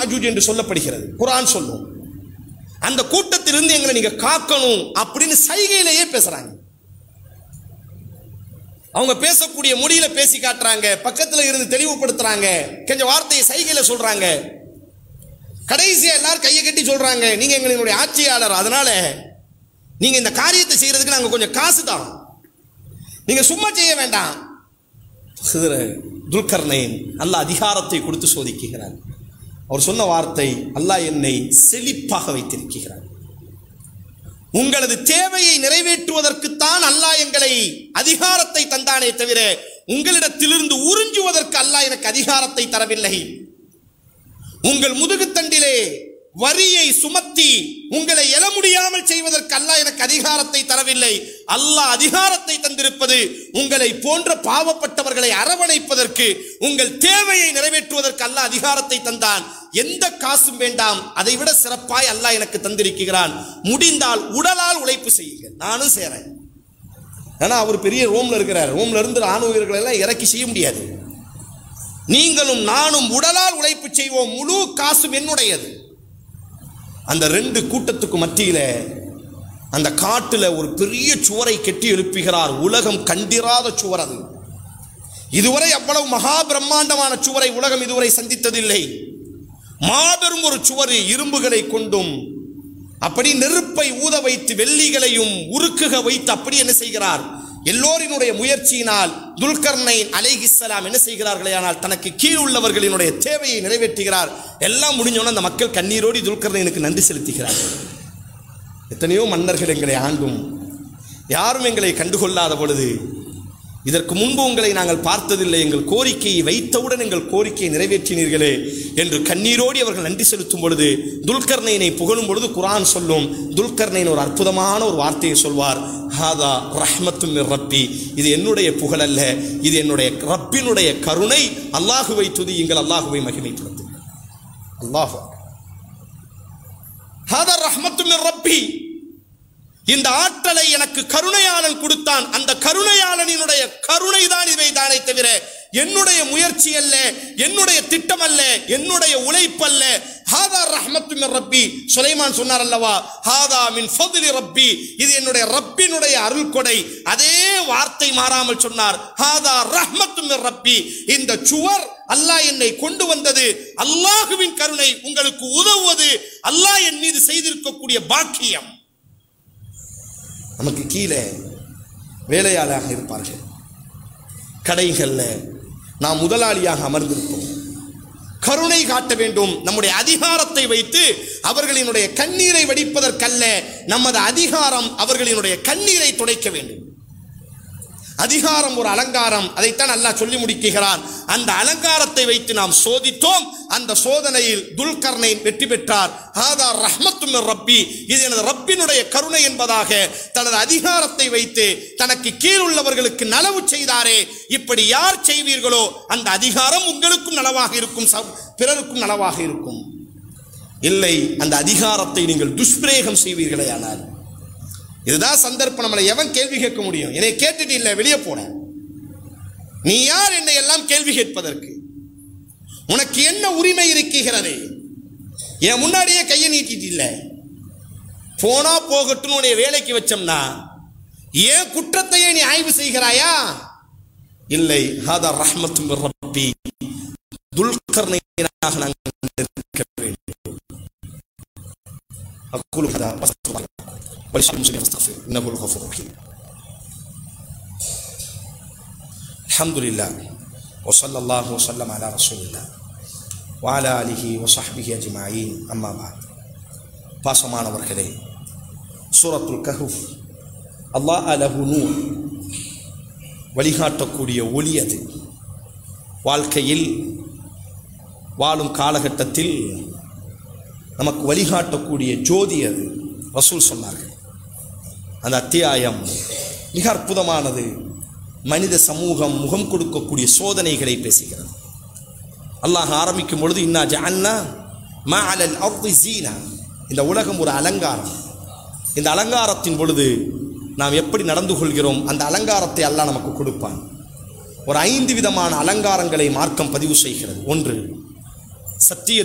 மாஜூஜ் என்று சொல்லப்படுகிறது குர்ஆன் சொல்லும் அந்த கூட்டத்திலிருந்து எங்களை நீங்க காக்கணும் அப்படின்னு சைகையிலேயே பேசுறாங்க அவங்க பேசக்கூடிய மொழியில பேசி காட்டுறாங்க பக்கத்துல இருந்து தெளிவுபடுத்துறாங்க கொஞ்சம் வார்த்தையை சைகையில சொல்றாங்க கடைசியா எல்லாரும் கையை கட்டி சொல்றாங்க நீங்க எங்களுடைய ஆட்சியாளர் அதனால நீங்க இந்த காரியத்தை செய்யறதுக்கு நாங்க கொஞ்சம் காசு தான் நீங்க சும்மா செய்ய வேண்டாம் துல்கர்னைன் அல்லாஹ் அதிகாரத்தை கொடுத்து சோதிக்கிறார் அவர் சொன்ன வார்த்தை அல்லாஹ் என்னை செழிப்பாக வைத்திருக்கிறார் உங்களது தேவையை நிறைவேற்றுவதற்குத்தான் அல்லாஹ் எங்களை அதிகாரத்தை தந்தானே தவிர உங்களிடத்திலிருந்து உறிஞ்சுவதற்கு அல்லாஹ் எனக்கு அதிகாரத்தை தரவில்லை உங்கள் முதுகுத்தண்டிலே வரியை சுமத்தி உங்களை எழ முடியாமல் செய்வதற்கு அல்லாஹ் எனக்கு அதிகாரத்தை தரவில்லை அல்லாஹ் அதிகாரத்தை தந்திருப்பது உங்களை போன்ற பாவப்பட்டவர்களை அரவணைப்பதற்கு உங்கள் தேவையை நிறைவேற்றுவதற்கு அல்லாஹ் அதிகாரத்தை தந்தான் எந்த காசும் வேண்டாம் அதை விட சிறப்பாய் அல்லாஹ் எனக்கு தந்திருக்கிறான் முடிந்தால் உடலால் உழைப்பு செய்யுங்கள் நானும் சேரேன் ஏன்னா அவர் பெரிய ரோம்ல இருக்கிறார் ரோம்ல இருந்து ராணுவ வீரர்களை எல்லாம் இறக்கி செய்ய முடியாது நீங்களும் நானும் உடலால் உழைப்பு செய்வோம் முழு காசும் என்னுடையது அந்த ரெண்டு கூட்டத்துக்கு மத்தியில அந்த காட்டுல ஒரு பெரிய சுவரை கெட்டி எழுப்புகிறார் உலகம் கண்டிராத சுவர் அது இதுவரை அவ்வளவு மகா பிரம்மாண்டமான சுவரை உலகம் இதுவரை சந்தித்ததில்லை மாபெரும் ஒரு சுவர் இரும்புகளை கொண்டும் அப்படி நெருப்பை ஊத வைத்து வெள்ளிகளையும் உருக்குக வைத்து அப்படி என்ன செய்கிறார் எல்லோரினுடைய முயற்சியினால் துல்கர்னைன் அலைஹிஸ்ஸலாம் என்ன செய்கிறார்களே ஆனால் தனக்கு கீழ் உள்ளவர்களினுடைய தேவையை நிறைவேற்றுகிறார் எல்லாம் முடிஞ்சோன்னு அந்த மக்கள் கண்ணீரோடி துல்கர்னைனுக்கு நன்றி செலுத்துகிறார்கள் எத்தனையோ மன்னர்கள் எங்களை ஆண்டும் யாரும் எங்களை கண்டுகொள்ளாத பொழுது இதற்கு முன்பு உங்களை நாங்கள் பார்த்ததில்லை எங்கள் கோரிக்கையை வைத்தவுடன் எங்கள் கோரிக்கையை நிறைவேற்றினீர்களே என்று கண்ணீரோடி அவர்கள் நன்றி செலுத்தும் பொழுது துல்கர்னைனை புகழும் பொழுது குரான் சொல்லும் துல்கர்னைன் ஒரு அற்புதமான ஒரு வார்த்தையை சொல்வார் ஹாதா ரஹ்மத்து மிர் ரப்பி இது என்னுடைய புகழ் அல்ல இது என்னுடைய ரப்பினுடைய கருணை அல்லாஹுவை துதியுங்கள் அல்லாஹுவை மகிமைப்படுத்துங்கள் அல்லாஹு ஹாதா ரஹ்மத்து மிர் ரப்பி இந்த ஆற்றலை எனக்கு கருணையாளன் கொடுத்தான் அந்த கருணையாளனினுடைய கருணை தான் இவை தானே தவிர என்னுடைய முயற்சி அல்ல என்னுடைய திட்டம் அல்ல என்னுடைய உழைப்பல்ல ஹாதா ரஹ்மத்து மின் ரப்பி சுலைமான் சொன்னார் அல்லவா ஹாதா மின் ஃபதுலி ரப்பி இது என்னுடைய ரப்பினுடைய அருள் கொடை அதே வார்த்தை மாறாமல் சொன்னார் ஹாதா ரஹ்மத்து மின் ரப்பி இந்த சுவர் அல்லாஹ் என்னை கொண்டு வந்தது அல்லாஹுவின் கருணை உங்களுக்கு உதவுவது அல்லாஹ் என் மீது செய்திருக்கக்கூடிய பாக்கியம் நமக்கு கீழே வேலையாளாக இருப்பார்கள் கடைகளில் நாம் முதலாளியாக அமர்ந்திருப்போம் கருணை காட்ட வேண்டும் நம்முடைய அதிகாரத்தை வைத்து அவர்களினுடைய கண்ணீரை வடிப்பதற்கல்ல நமது அதிகாரம் அவர்களினுடைய கண்ணீரை துடைக்க வேண்டும் அதிகாரம் ஒரு அலங்காரம் அதைத்தான் அல்லாஹ் சொல்லி முடிக்கிறான் அந்த அலங்காரத்தை வைத்து நாம் சோதித்தோம் அந்த சோதனையில் துல்கர்னை வெற்றி பெற்றார் ஹாதா ரஹ்மத்து மிர் ரப்பி இது எனது ரப்பினுடைய கருணை என்பதாக தனது அதிகாரத்தை வைத்து தனக்கு கீழ் உள்ளவர்களுக்கு நலவு செய்தாரே இப்படி யார் செய்வீர்களோ அந்த அதிகாரம் உங்களுக்கும் நலவாக இருக்கும் ச- பிறருக்கும் நலவாக இருக்கும் இல்லை அந்த அதிகாரத்தை நீங்கள் துஷ்பிரயோகம் செய்வீர்களே ஆனால் இதுதான் சந்தர்ப்பம் நம்மளை எவன் கேள்வி கேட்க முடியும் என்னை கேட்டுட்டு இல்லை வெளியே போன நீ யார் என்னை எல்லாம் கேள்வி கேட்பதற்கு உனக்கு என்ன உரிமை இருக்கிறது என் முன்னாடியே கையை நீட்டிட்டு இல்லை போனா போகட்டும் உன்னை வேலைக்கு வச்சோம்னா ஏன் குற்றத்தையே நீ ஆய்வு செய்கிறாயா இல்லை ஹாதா ரஹ்மத்து மிர் ரப்பி துல்கர்ணையாக நாங்கள் இருக்க வேண்டும் அக்குலு ஹதா வஸ்துல்லாஹ். ولشأن المسلمين فاستغفر انه هو الغفور الرحيم الحمد لله وصلى الله وسلم على رسول الله وعلى آله وصحبه أجمعين أما بعد பாசமானவர்களே சூரத்துல் கஹுஃப் அல்லாஹ் அலஹு நூர் வழிகாட்டக்கூடிய ஒளி அது வாழ்க்கையில் வாழும் காலகட்டத்தில் நமக்கு வழிகாட்டக்கூடிய ஜோதி அது ரசூல் சொன்னார்கள் அந்த அத்தியாயம் மிக அற்புதமானது மனித சமூகம் முகம் கொடுக்கக்கூடிய சோதனைகளை பேசுகிறது அல்லாஹ் ஆரம்பிக்கும் பொழுது இன்னா ஜஅல்னா மா அலல் அர்தி ஜீனா இந்த உலகம் ஒரு அலங்காரம் இந்த அலங்காரத்தின் பொழுது நாம் எப்படி நடந்து கொள்கிறோம் அந்த அலங்காரத்தை அல்லாஹ் நமக்கு கொடுப்பான் ஒரு ஐந்து விதமான அலங்காரங்களை மார்க்கம் பதிவு செய்கிறது ஒன்று சத்திய